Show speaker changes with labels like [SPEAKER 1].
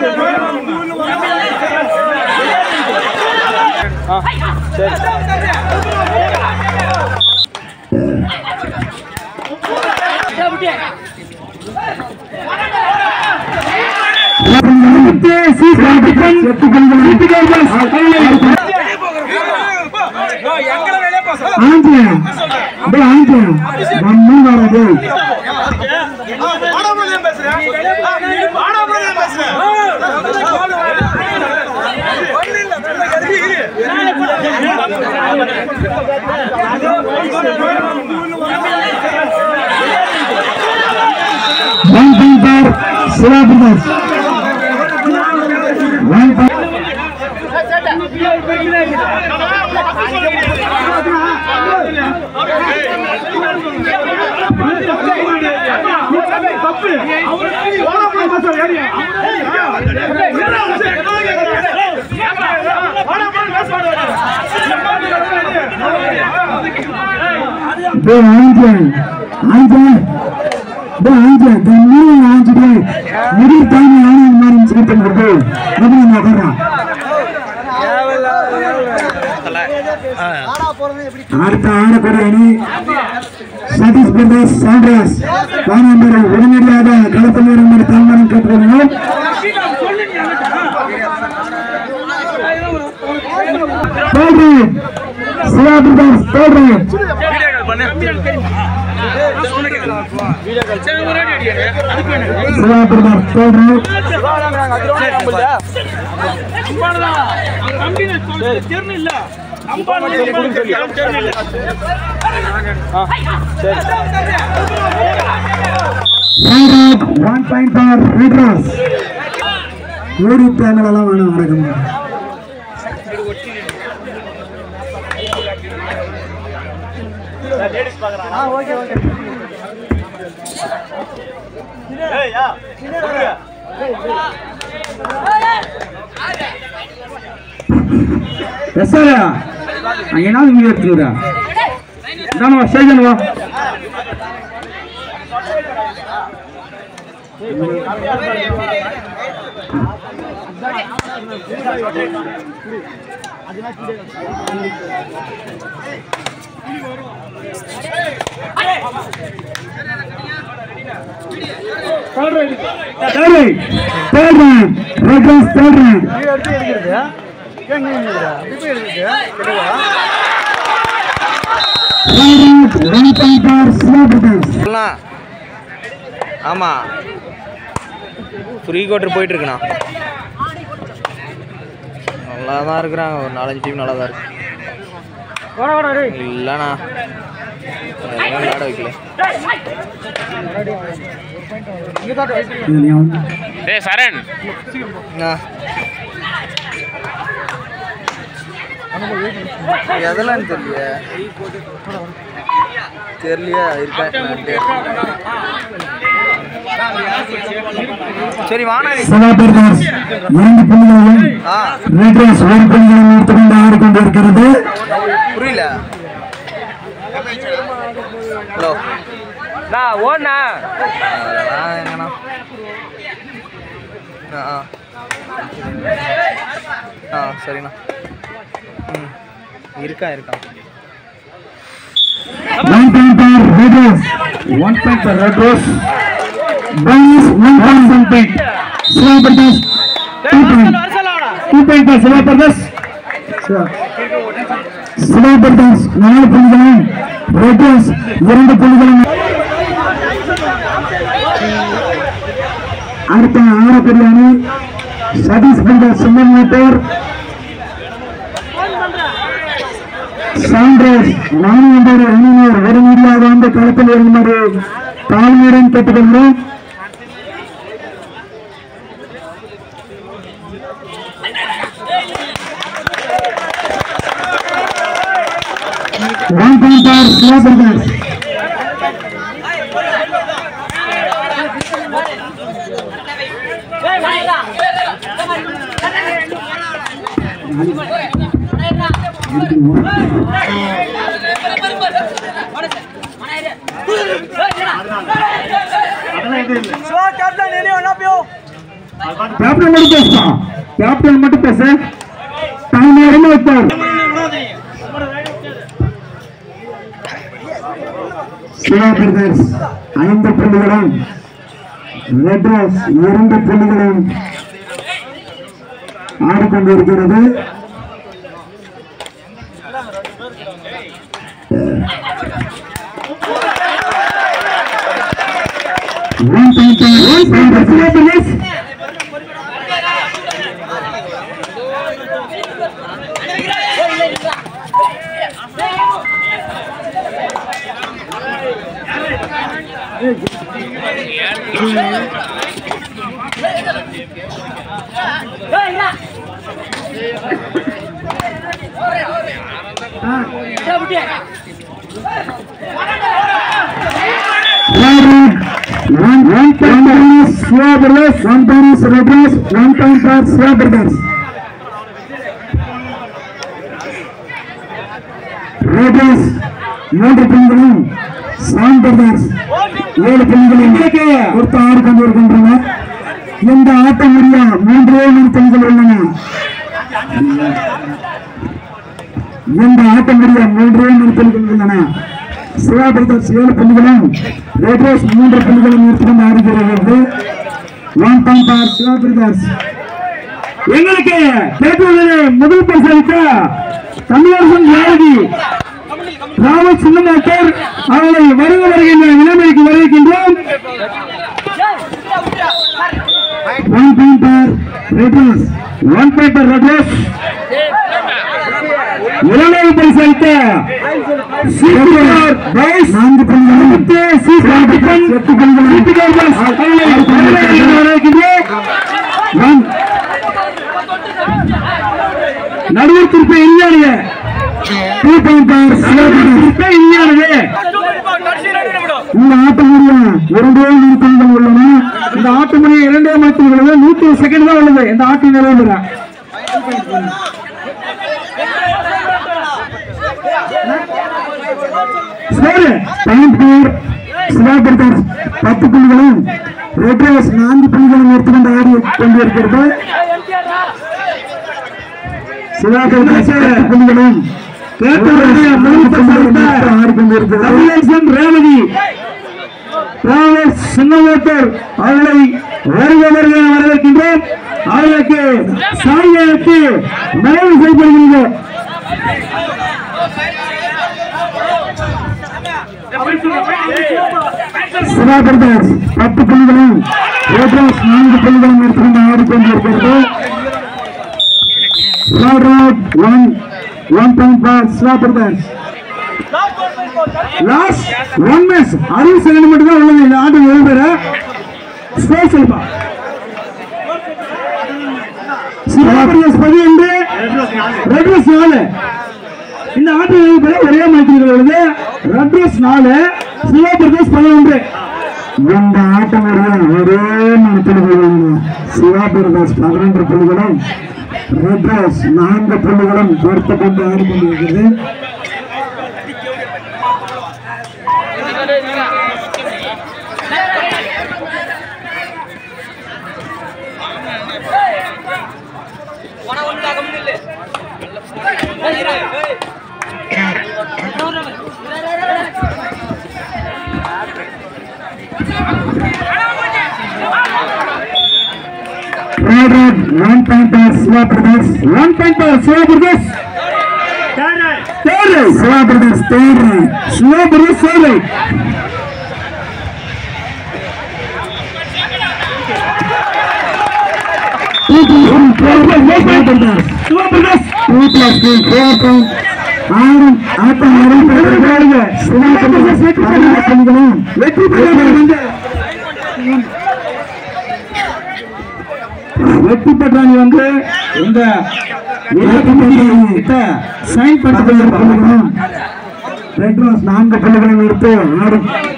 [SPEAKER 1] One point for Shiva Brothers. One point. டேய் ஆஞ்சன் ஆஞ்சன் டேய் ஆஞ்சன் தண்ணி ஆஞ்சிடு முடி தானி ஆனா இந்த மாதிரி சொல்லிட்டு இருக்கு எப்படி நான் வர்றேன் அடுத்த ஆடக்கூடிய அணி சதீஷ் பிரதேஷ் சாண்ட்ராஸ் வானம்பர் உடனடியாக களத்தில் இருந்து தலைவரம் கேட்டுக்கொள்கிறோம் சொல்றேன் சிவா பிரதேஷ் சொல்றேன் சிவா பிரதேஷ் சொல்றேன் ஒன் பாயிண்ட் ஃபார் ரீட்ராஸ் ஓடி தேங்கலாம் வேணும் நடக்கும் எஸ்ஆரா அங்க என்ன இங்க எடுத்துக்கிறா இதானவா சேகன்வா தேர்ட் தேர்ட் ரன் ரெட்ரஸ் third run one point for Siva பிரதேஷ்
[SPEAKER 2] சொல்லலாம் ஆமாம் ஃப்ரீ கோட்டர் போயிட்டு இருக்குண்ணா நல்லா தான் இருக்கிறாங்க ஒரு நாலஞ்சு டீம் நல்லா தான் இருக்கு இல்லைண்ணா அதெல்லாம் விளையாட வைக்கல
[SPEAKER 3] டேய் சரண்
[SPEAKER 2] அண்ணா. எதெல்லாம் தெரியல தெரியலையா இருக்கா சரி வாண்ணா நீ.
[SPEAKER 1] சிவா பிரதேஷ் இரண்டு புள்ளிகளையும்
[SPEAKER 2] ஆ
[SPEAKER 1] ரெட்ரஸ் ஒரு புள்ளிகளையும் எடுத்துக்கொண்டு ஆடிக்கொண்டிருக்கிறது
[SPEAKER 2] புரியல ஹலோ
[SPEAKER 3] நான் ஓடுண்ணா
[SPEAKER 2] அதெல்லாம் எங்கண்ணா ஆ ஆ ஆ சரிண்ணா ம் இருக்கா இருக்கா
[SPEAKER 1] ஒன் பாயிண்ட் ஃபார் ரெட்ரஸ் ஒன் பாயிண்ட் ஃபார் ரெட்ரஸ் bonus one point one point Siva பிரதேஷ் two point two point for Siva பிரதேஷ் சிவா பிரதேஷ் நாலு புள்ளிகளும் ரெட்ரஸ் இரண்டு புள்ளிகளும் அடுத்த ஆடக்கூடிய அணி சதீஷ் பிரதேஷ் சுமன் மீட்டர் சாண்ட்ரஸ் வாணியம்பர் அணியினர் உடனடியாக வந்து களத்தில் இறங்குமாறு தாழ்மையுடன் கேட்டுக்கொள்கிறோம் ஒன் பாயிண்ட் ஆர் ஸ்லோ பிரதர்ஸ் கேப்டன் மட்டும் பேசுமா கேப்டன் மட்டும் பேச டைம் நேரம் வைப்பார் சிவா பிரதர்ஸ் ஐந்து புள்ளிகளும் மெட்ராஸ் இரண்டு புள்ளிகளும் ஆடிக்கொண்டிருக்கிறது One point, one point, Siva Brothers. One, one point bonus, Siva Brothers, one bonus, Red Rose, one point for Siva Brothers. Red Rose, மூன்று புள்ளிகளும் சாம் பிரதர்ஸ் ஏழு புள்ளிகளும் கொடுத்து ஆறு கொண்டிருக்கின்றனர் இந்த ஆட்டம் முடிய மூன்றே மூன்று புள்ளிகள் உள்ளன இந்த ஆட்டம் முடிய மூன்றே மூன்று புள்ளிகள் உள்ளன சிவா பிரதர்ஸ் ஏழு புள்ளிகளும் ரேட்ரோஸ் மூன்று புள்ளிகளும் எடுத்துக்கொண்டு ஆடுகிறது ஒன் பாயிண்ட் ஆர் சிவா பிரதர்ஸ் எங்களுக்கு கேட்பதிலே முதல் பரிசளித்த தமிழரசன் ஜானகி ராம சின்னமாக்கர் அவர்களை வருக வருகின்ற நிலைமைக்கு வருகின்றோம் ஒன் பாயிண்ட் ஆர் ரெட்ரோஸ் ஒன் பாயிண்ட் ஆர் ரெட்ரோஸ் இரண்டாவது பரிசளித்த சீக்கிரம் பைஸ் நான்கு புள்ளிகள் சீக்கிரம் எட்டு புள்ளிகள் சீக்கிரம் பைஸ் வருகின்றோம் நடுவர் திருப்பி இல்லையானுங்க டூ பாயிண்ட் திருப்பி இல்லையானுங்க இந்த ஆட்ட முடியும் இரண்டே நிறுத்தங்கள் உள்ளன இந்த ஆட்ட முடியும் இரண்டே மாற்றங்கள் உள்ளது நூத்தி ஒரு செகண்ட் தான் உள்ளது இந்த ஆட்டம் நிறைவேற சரி பாயிண்ட் போர் சிவாபுரத்தார் பத்து புள்ளிகளும் ரெட்ரோஸ் நான்கு புள்ளிகளும் எடுத்துக்கொண்டு ஆடி கொண்டிருக்கிறது சிவாபுரத்தார் புள்ளிகளும் ஆடிக்கொண்டிருக்கிறது ரேவதி டிராவல்ஸ் சின்னமோட்டர் அவர்களை வருக வருக வரவேற்கின்றோம் அவர்களுக்கு சாயத்து நிறைவு செய்யப்படுகிறது சிவாபுரத்தார் பத்து புள்ளிகளும் ரோட்ராஸ் நான்கு புள்ளிகளும் எடுத்துக்கொண்டு ஆடிக்கொண்டிருக்கிறது ஒன் ஒன் பாயிண்ட் ஃபார் சிவாபுரத்தார் லாஸ்ட் ஒன் மேட்ச் அறுபது செகண்ட் மட்டும் தான் உள்ளது இந்த ஆட்டம் எழுதுற ஸ்பேஸ் எழுப்பா சிவாபுரத்தார் பதினொன்று ரெட்ரஸ் நாலு இந்த ஆட்டம் எழுதுற ஒரே மாதிரி உள்ளது ரெட்ரஸ் நாலு சிவாபுரத்தாஸ் பதினொன்று இந்த ஆட்டம் ஒரே புள்ளிகள் சிவாபுரதாஸ் பதினொன்று புள்ளிகளும் ரெட்ரஸ் நான்கு புள்ளிகளும் பொறுத்து கொண்டு ஆடிக்கொண்டிருக்கிறது Red Road, one point for Siva Brothers, one point for Siva Brothers. Third right, Siva Brothers, third right. Siva Brothers, third right. Two plus two, four plus Siva Brothers. Siva Brothers, two plus two, four point. ஆயிரம் ஆட்டம் நிறைவேறுகிறாங்க Siva brothers புள்ளிகளும் வெற்றி பெறுகிறார்கள் வந்து வெற்றி பெற்றாங்க வந்து இந்த கிட்ட சைன் பண்ணிட்டு ரெட் ரோஸ் நான்கு புள்ளிகளும் எடுத்து ஆடும்